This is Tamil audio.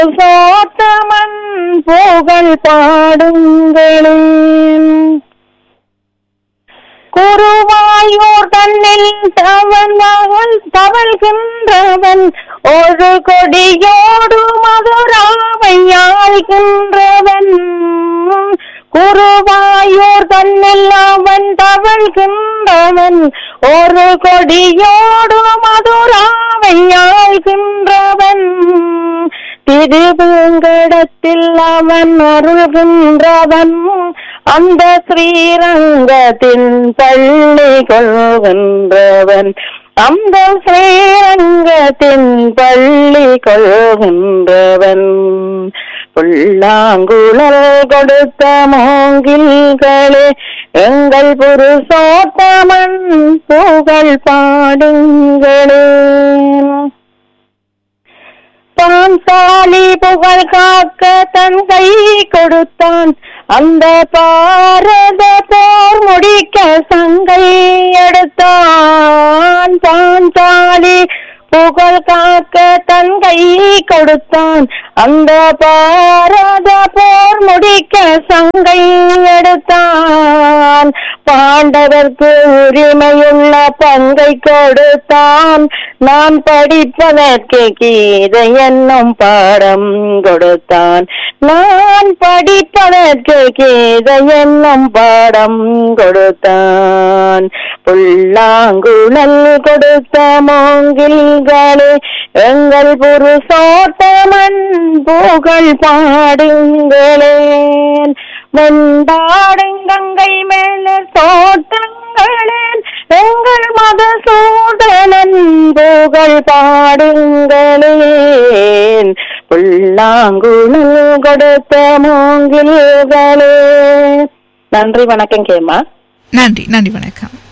சோத்தமன் புகழ் பாடுங்களேன் குருவாயூர் தன்னில் தவன் மகள் தவழ்கின்றவன் ஒரு கொடியோடு மதுராவை ஆள்கின்றவன் குருவாயூர் தன்னில் அவன் தவழ்கின்றவன் ஒரு கொடியோடு மதுராவை ஆள்கின்றவன் திருவேங்கடத்தில் அவன் அருள்கின்றவன் அந்த ஸ்ரீரங்கத்தின் பள்ளி கொள்கின்றவன் அந்த ஸ்ரீரங்கத்தின் பள்ளி கொள்கின்றவன் புல்லாங்குழல் கொடுத்த மோங்கில்களே எங்கள் புருஷோத்தமன் புகழ் பாடுங்களே பாஞ்சாலி புகழ் காக்க தன் கை கொடுத்தான் அந்த பாரத போர் முடிக்க சங்கை எடுத்தான் பாஞ்சாலி புகழ் காக்க தன் கை கொடுத்தான் அந்த பாரத போர் முடிக்க சங்கை எடுத்தான் பாண்டவர்க்கு உரிமையுள்ள பங்கை கொடுத்தான் நான் படிப்பதற்கு கீதை என்னும் பாடம் கொடுத்தான் நான் படிப்பதற்கு கீதை என்னும் பாடம் கொடுத்தான் புல்லாங்குழல் கொடுத்த மோங்கில்களே எங்கள் புருஷோத்தமன் புகழ் பாடுங்களேன் வெண்டாடுங்கங்கை மேல சோட்டங்களேன் எங்கள் மதசூதனன் புகழ் பாடுங்களேன் புல்லாங்குழல் கொடுத்த மூங்கில்களே நன்றி வணக்கம் கேமா நன்றி நன்றி வணக்கம்